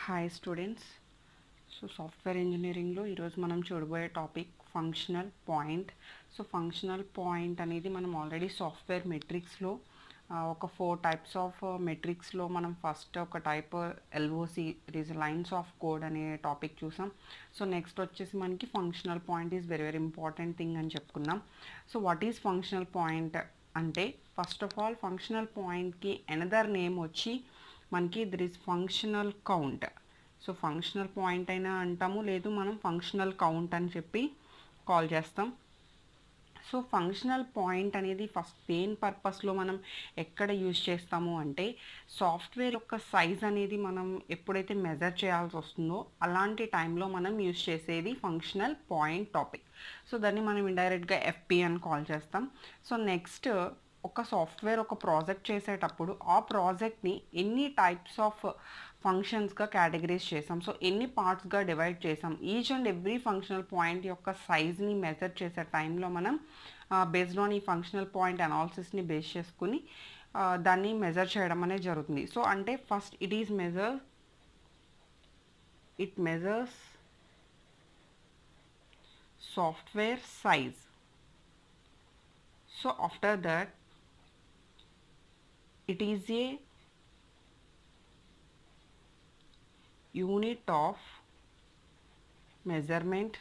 Hi students so software ఇంజనీరింగ్లో ఈరోజు మనం చూడబోయే topic functional point so functional point అనేది మనం ఆల్రెడీ సాఫ్ట్వేర్ మెట్రిక్స్లో ఒక ఫోర్ టైప్స్ ఆఫ్ మెట్రిక్స్లో మనం ఫస్ట్ ఒక type L O C it is lines of code అనే టాపిక్ చూసాం సో నెక్స్ట్ వచ్చేసి మనకి functional point is very very important thing అని చెప్పుకున్నాం so what is functional point అంటే ఫస్ట్ ఆఫ్ ఆల్ ఫంక్షనల్ పాయింట్కి ఎనదర్ నేమ్ వచ్చి మనకి there is functional count so functional point అయినా అంటాము లేదు మనం ఫంక్షనల్ కౌంట్ అని చెప్పి కాల్ చేస్తాం సో ఫంక్షనల్ పాయింట్ అనేది ఫస్ట్ దేని పర్పస్లో మనం ఎక్కడ యూజ్ చేస్తాము అంటే సాఫ్ట్వేర్ యొక్క సైజ్ అనేది మనం ఎప్పుడైతే మెజర్ చేయాల్సి వస్తుందో అలాంటి టైంలో మనం యూజ్ చేసేది ఫంక్షనల్ పాయింట్ టాపిక్ సో దాన్ని మనం ఇండైరెక్ట్గా ఎఫ్పి అని కాల్ చేస్తాం సో నెక్స్ట్ ఒక సాఫ్ట్వేర్ ఒక ప్రాజెక్ట్ చేసేటప్పుడు ఆ ప్రాజెక్ట్ని ఎన్ని టైప్స్ ఆఫ్ ఫంక్షన్స్గా కేటగిరైజ్ చేసాం సో ఎన్ని పార్ట్స్గా డివైడ్ చేసాం each and every functional point యొక్క సైజ్ని మెజర్ చేసే టైంలో మనం బేస్డ్ ఆన్ ఈ ఫంక్షనల్ పాయింట్ అనాలిసిస్ని బేస్ చేసుకుని దాన్ని మెజర్ చేయడం అనేది జరుగుతుంది సో అంటే first it is measure it measures software size so after that it is a unit of measurement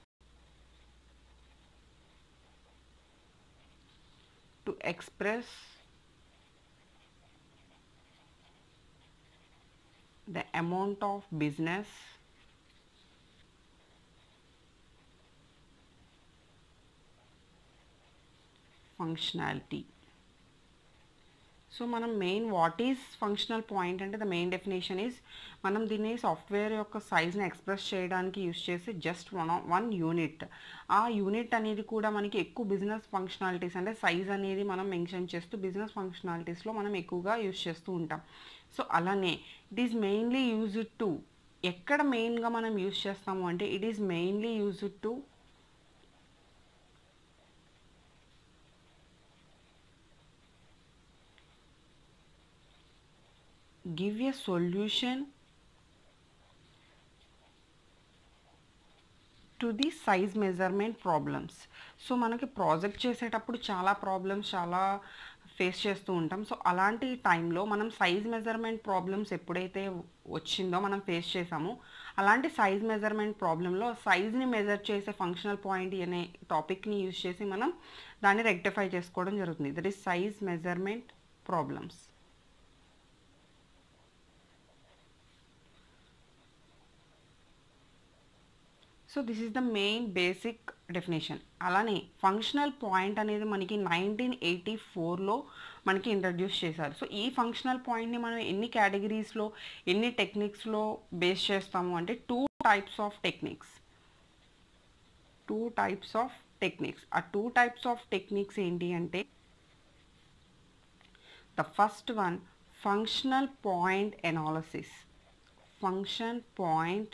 to express the amount of business functionality so మనం main what is functional point అంటే the main definition is మనం దీన్ని software యొక్క సైజ్ని express చేయడానికి use చేసే just one one unit ఆ unit అనేది కూడా మనకి ఎక్కువ బిజినెస్ ఫంక్షనాలిటీస్ అంటే సైజ్ అనేది మనం మెన్షన్ చేస్తూ బిజినెస్ ఫంక్షనాలిటీస్లో మనం ఎక్కువగా యూస్ చేస్తూ ఉంటాం సో అలానే it is mainly used to ఎక్కడ మెయిన్గా మనం యూస్ చేస్తాము అంటే it is mainly used to give a solution to the size measurement problems so మనకి ప్రాజెక్ట్ చేసేటప్పుడు చాలా ప్రాబ్లమ్స్ చాలా ఫేస్ చేస్తూ ఉంటాం సో అలాంటి టైంలో మనం సైజ్ మెజర్మెంట్ ప్రాబ్లమ్స్ ఎప్పుడైతే వచ్చిందో మనం ఫేస్ చేసామో అలాంటి సైజ్ మెజర్మెంట్ ప్రాబ్లంలో సైజ్ని మెజర్ చేసే ఫంక్షనల్ పాయింట్ అనే టాపిక్ని యూజ్ చేసి మనం దాన్ని రెక్టిఫై చేసుకోవడం జరుగుతుంది that is size measurement problems so this is the main basic definition అలానే ఫంక్షనల్ పాయింట్ అనేది మనకి నైన్టీన్ ఎయిటీ ఫోర్లో మనకి ఇంట్రడ్యూస్ చేశారు సో ఈ ఫంక్షనల్ పాయింట్ని మనం ఎన్ని కేటగిరీస్లో ఎన్ని టెక్నిక్స్లో బేస్ చేస్తాము అంటే two types of techniques two types of techniques ఆ టూ టైప్స్ ఆఫ్ టెక్నిక్స్ ఏంటి అంటే the first one functional point analysis function point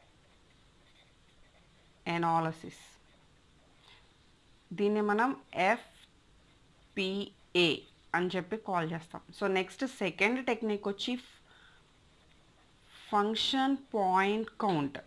analysis దీన్ని మనం ఎఫ్పిఏ అని చెప్పి కాల్ చేస్తాం సో నెక్స్ట్ సెకండ్ టెక్నిక్ వచ్చి ఫంక్షన్ పాయింట్ కౌంట్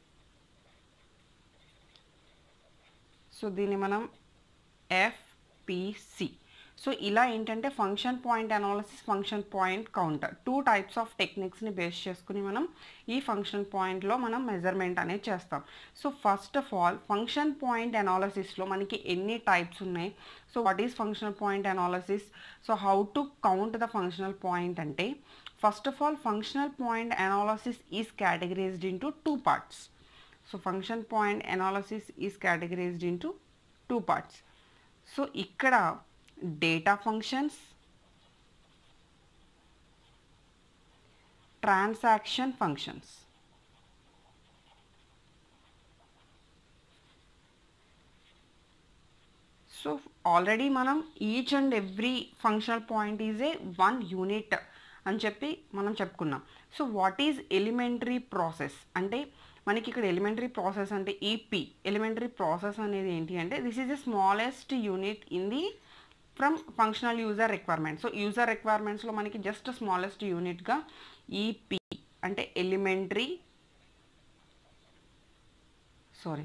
సో దీన్ని మనం ఎఫ్పిసి సో ఇలా ఏంటంటే function point analysis function point counter two types of టెక్నిక్స్ని బేస్ చేసుకుని మనం ఈ ఫంక్షన్ పాయింట్లో మనం మెజర్మెంట్ అనేది చేస్తాం so first of all function point అనాలిసిస్లో మనకి ఎన్ని టైప్స్ ఉన్నాయి so what is functional point analysis so how to count the functional point అంటే first of all functional point analysis is categorized into two parts so function point analysis is categorized into two parts so ఇక్కడ data functions transaction functions so already మనం each and every functional point is a one unit అని చెప్పి మనం చెప్పుకున్నాం so what is elementary process అంటే మనకి ఇక్కడ elementary process అంటే ఈపీ ఎలిమెంటరీ ప్రాసెస్ అనేది ఏంటి అంటే this is the smallest unit in the from functional user requirement so user రిక్వైర్మెంట్స్లో మనకి జస్ట్ స్మాలెస్ట్ యూనిట్గా ఈపీ అంటే elementary sorry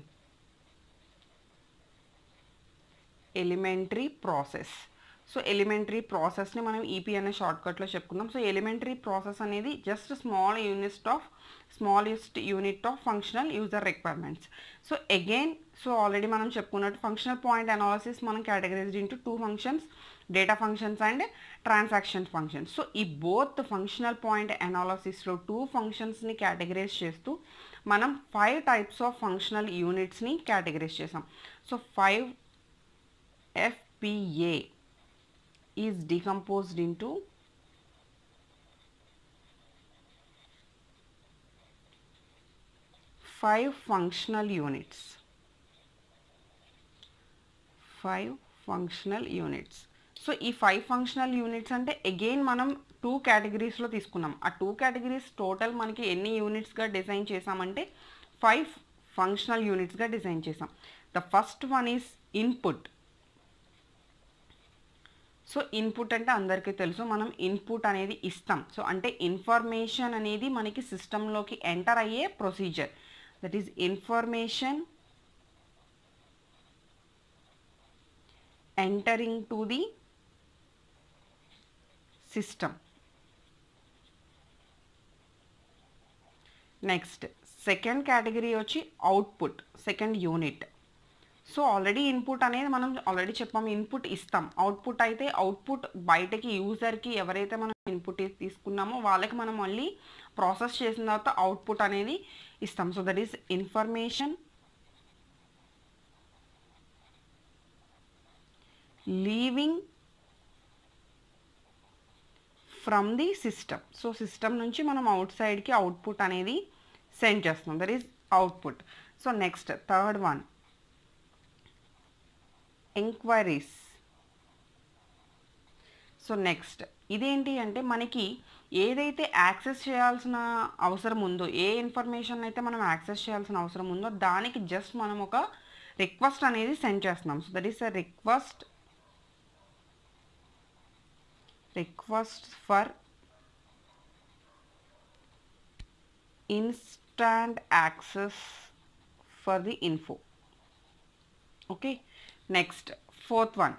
elementary process so elementary ప్రాసెస్ని మనం ఈపీ అనే షార్ట్కట్లో చెప్పుకుందాం సో ఎలిమెంటరీ ప్రాసెస్ అనేది just small unit of smallest unit of functional user requirements so again so already మనం చెప్పుకున్నట్టు ఫంక్షనల్ పాయింట్ అనాలిసిస్ మనం categorised into two functions data functions and transaction functions so ఈ both functional point అనాలిసిస్లో two ఫంక్షన్స్ని categorize చేస్తూ మనం five types of functional యూనిట్స్ని categorize చేసాం so five FPA is decomposed into five functional units. Five functional units so ఈ five functional units అంటే again మనం టూ కేటగిరీస్లో తీసుకున్నాం ఆ టూ కేటగిరీస్ టోటల్ మనకి ఎన్ని యూనిట్స్గా డిజైన్ చేసామంటే ఫైవ్ ఫంక్షనల్ యూనిట్స్గా డిజైన్ చేసాం the first one is input so input అంటే అందరికీ తెలుసు మనం ఇన్పుట్ అనేది ఇస్తాం సో అంటే ఇన్ఫర్మేషన్ అనేది మనకి సిస్టంలోకి ఎంటర్ అయ్యే procedure that is information entering to the system next second category వచ్చి output second unit so already input అనేది మనం ఆల్రెడీ చెప్పాము ఇన్పుట్ ఇస్తాం అవుట్పుట్ అయితే అవుట్పుట్ బయటకి యూజర్కి ఎవరైతే మనం ఇన్పుట్ తీసుకున్నామో వాళ్ళకి మనం మళ్ళీ ప్రాసెస్ చేసిన తర్వాత అవుట్పుట్ అనేది ఇస్తాం so that is information leaving from the system so system నుంచి మనం అవుట్ సైడ్కి అవుట్పుట్ అనేది సెండ్ చేస్తున్నాం that is output so next third one enquiries so next ఇదేంటి అంటే మనకి ఏదైతే యాక్సెస్ చేయాల్సిన అవసరం ఉందో ఏ ఇన్ఫర్మేషన్ అయితే మనం యాక్సెస్ చేయాల్సిన అవసరం ఉందో దానికి జస్ట్ మనం ఒక రిక్వెస్ట్ అనేది సెండ్ చేస్తున్నాం so that is a request request for instant access for the info okay next fourth one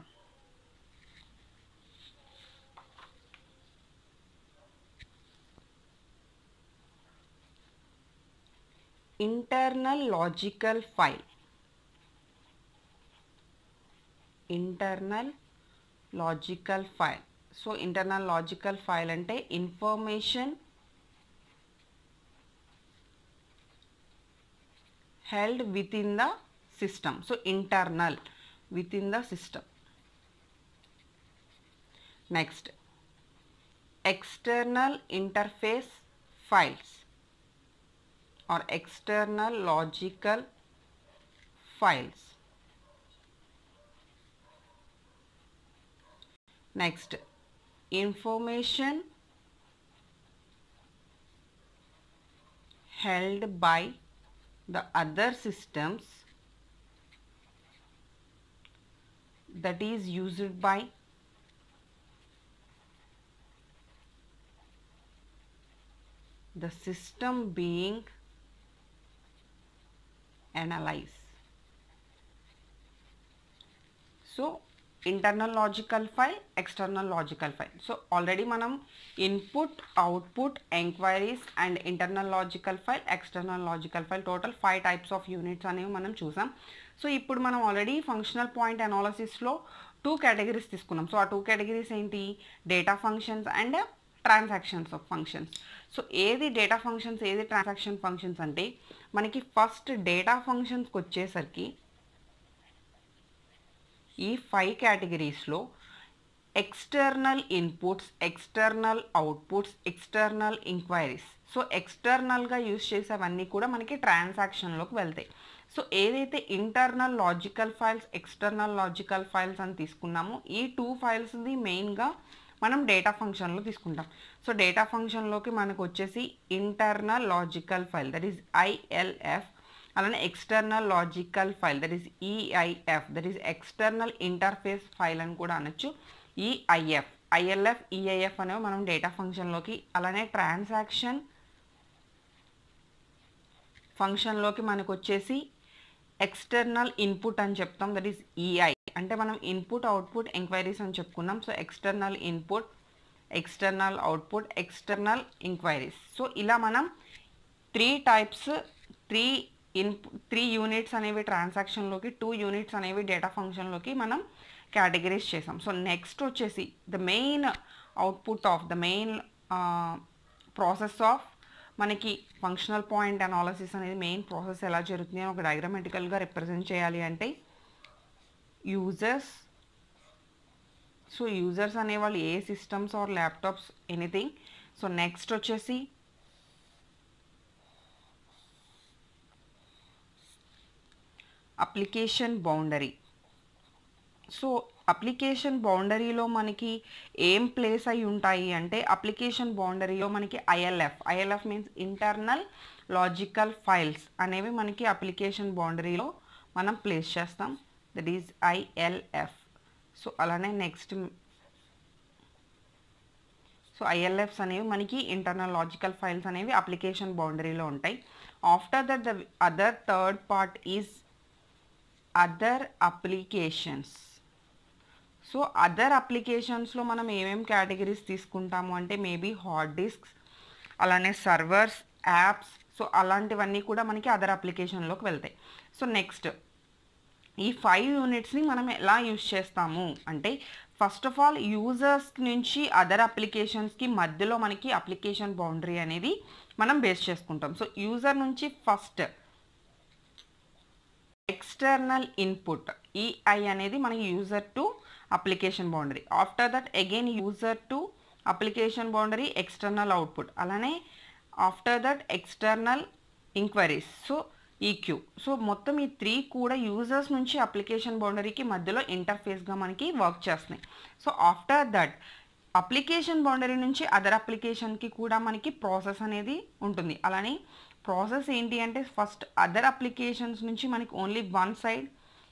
internal logical file internal logical file so internal logical file అంటే information held within the system so internal within the system next external interface files or external logical files next information held by the other systems that is used by the system being analyzed. So internal logical file external logical file so already మనం input output enquiries and internal logical file external logical file total five types of units అనేవి మనం చూసాం so ఇప్పుడు మనం already functional point అనాలసిస్లో two categories తీసుకున్నాం so ఆ two categories ఏంటి data functions and transactions of functions so ఏది డేటా ఫంక్షన్స్ ఏది ట్రాన్సాక్షన్ ఫంక్షన్స్ అంటే మనకి ఫస్ట్ డేటా ఫంక్షన్స్కి వచ్చేసరికి ఈ ఫైవ్ కేటగిరీస్లో external inputs external outputs external enquiries so ఎక్స్టర్నల్గా యూజ్ చేసేవన్నీ కూడా మనకి ట్రాన్సాక్షన్లోకి వెళ్తాయి సో ఏదైతే internal logical files external logical files అని తీసుకున్నామో ఈ టూ ఫైల్స్ది మెయిన్గా మనం డేటా ఫంక్షన్లో తీసుకుంటాం సో డేటా ఫంక్షన్లోకి మనకు వచ్చేసి internal logical file that is ILF అలానే external logical file that is EIF that is external interface file అని కూడా అనొచ్చు ఈఐఎఫ్ ఐఎల్ఎఫ్ ఈఐఎఫ్ అనేవి మనం డేటా ఫంక్షన్లోకి అలానే ట్రాన్సాక్షన్ ఫంక్షన్లోకి మనకు వచ్చేసి ఎక్స్టర్నల్ ఇన్పుట్ అని చెప్తాం దట్ ఈస్ ఈఐ అంటే మనం ఇన్పుట్ అవుట్పుట్ ఎంక్వైరీస్ అని చెప్పుకున్నాం so external input external output external enquiries so ఇలా మనం three types three in three units అనేవి ట్రాన్సాక్షన్లోకి టూ యూనిట్స్ అనేవి డేటా ఫంక్షన్లోకి మనం కేటగిరీస్ చేసాం సో నెక్స్ట్ వచ్చేసి the main output of the main process of మనకి ఫంక్షనల్ పాయింట్ అనాలసిస్ అనేది మెయిన్ ప్రాసెస్ ఎలా జరుగుతుంది అని ఒక డయాగ్రామెటికల్గా రిప్రజెంట్ చేయాలి అంటే యూజర్స్ సో యూజర్స్ అనేవాళ్ళు a systems or laptops anything so next వచ్చేసి అప్లికేషన్ బౌండరీ సో అప్లికేషన్ బౌండరీలో మనకి ఏం ప్లేస్ అయి ఉంటాయి అంటే అప్లికేషన్ బౌండరీలో మనకి ILF ILF means internal logical files అనేవి మనకి అప్లికేషన్ బౌండరీలో మనం ప్లేస్ చేస్తాం దట్ ఈజ్ ఐఎల్ఎఫ్ సో అలానే నెక్స్ట్ సో ఐఎల్ఎఫ్స్ అనేవి మనకి ఇంటర్నల్ లాజికల్ ఫైల్స్ అనేవి అప్లికేషన్ బౌండరీలో ఉంటాయి after that the other third part is other applications so other అప్లికేషన్స్లో మనం ఏమేం కేటగిరీస్ తీసుకుంటాము అంటే మేబీ హార్డ్ డిస్క్స్ అలానే సర్వర్స్ యాప్స్ సో అలాంటివన్నీ కూడా మనకి అదర్ అప్లికేషన్లోకి వెళ్తాయి సో నెక్స్ట్ ఈ ఫైవ్ యూనిట్స్ని మనం ఎలా యూజ్ చేస్తాము అంటే ఫస్ట్ ఆఫ్ ఆల్ యూజర్స్ నుంచి అదర్ అప్లికేషన్స్కి మధ్యలో మనకి అప్లికేషన్ బౌండరీ అనేది మనం బేస్ చేసుకుంటాం సో యూజర్ నుంచి ఫస్ట్ ఎక్స్టర్నల్ ఇన్పుట్ ఈఐ అనేది మనకి user to application boundary after that again user to application boundary external output అలానే after that external enquiries so EQ so మొత్తం ఈ త్రీ కూడా యూజర్స్ నుంచి అప్లికేషన్ బౌండరీకి మధ్యలో ఇంటర్ఫేస్గా మనకి వర్క్ చేస్తున్నాయి so after that application boundary నుంచి అదర్ అప్లికేషన్కి కూడా మనకి ప్రాసెస్ అనేది ఉంటుంది అలానే ప్రాసెస్ ఏంటి అంటే ఫస్ట్ అదర్ అప్లికేషన్స్ నుంచి మనకి only one side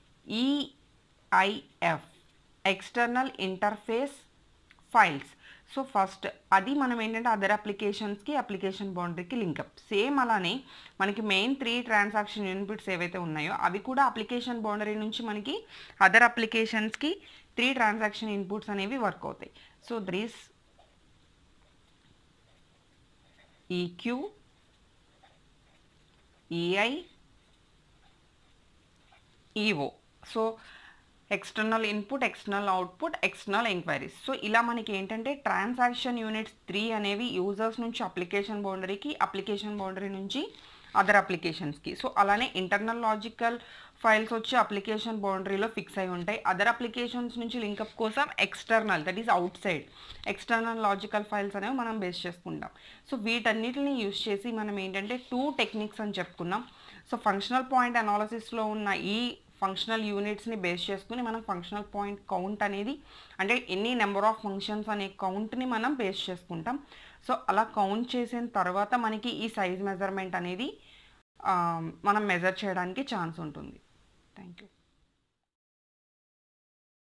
EIF external interface files so first అది మనం ఏంటంటే అదర్ అప్లికేషన్స్కి అప్లికేషన్ బౌండరీకి లింకప్ సేమ్ అలానే మనకి మెయిన్ త్రీ ట్రాన్సాక్షన్ యూనిట్స్ ఏవైతే ఉన్నాయో అవి కూడా అప్లికేషన్ బౌండరీ నుంచి మనకి అదర్ అప్లికేషన్స్కి త్రీ ట్రాన్సాక్షన్ ఇన్పుట్స్ అనేవి వర్క్ అవుతాయి సో దరీస్ EQ EI EO so external input external output external enquiries so ఇలా మనకి ఏంటంటే ట్రాన్సాక్షన్ యూనిట్స్ త్రీ అనేవి యూజర్స్ నుంచి అప్లికేషన్ బౌండరీకి అప్లికేషన్ బౌండరీ నుంచి అదర్ అప్లికేషన్స్కి సో అలానే ఇంటర్నల్ లాజికల్ ఫైల్స్ వచ్చి అప్లికేషన్ బౌండరీలో ఫిక్స్ అయి ఉంటాయి అదర్ అప్లికేషన్స్ నుంచి లింకప్ కోసం external that is outside external logical files అనేవి మనం బేస్ చేసుకుంటాం సో వీటన్నిటిని యూస్ చేసి మనం ఏంటంటే టూ టెక్నిక్స్ అని చెప్పుకున్నాం సో ఫంక్షనల్ పాయింట్ అనాలసిస్లో ఉన్న ఈ ఫంక్షనల్ యూనిట్స్ని బేస్ చేసుకుని మనం ఫంక్షనల్ పాయింట్ కౌంట్ అనేది అంటే ఎన్ని నెంబర్ ఆఫ్ ఫంక్షన్స్ అనే కౌంట్ని మనం బేస్ చేసుకుంటాం సో అలా కౌంట్ చేసిన తర్వాత మనకి ఈ సైజ్ మెజర్మెంట్ అనేది మనం మెజర్ చేయడానికి ఛాన్స్ ఉంటుంది థ్యాంక్ యూ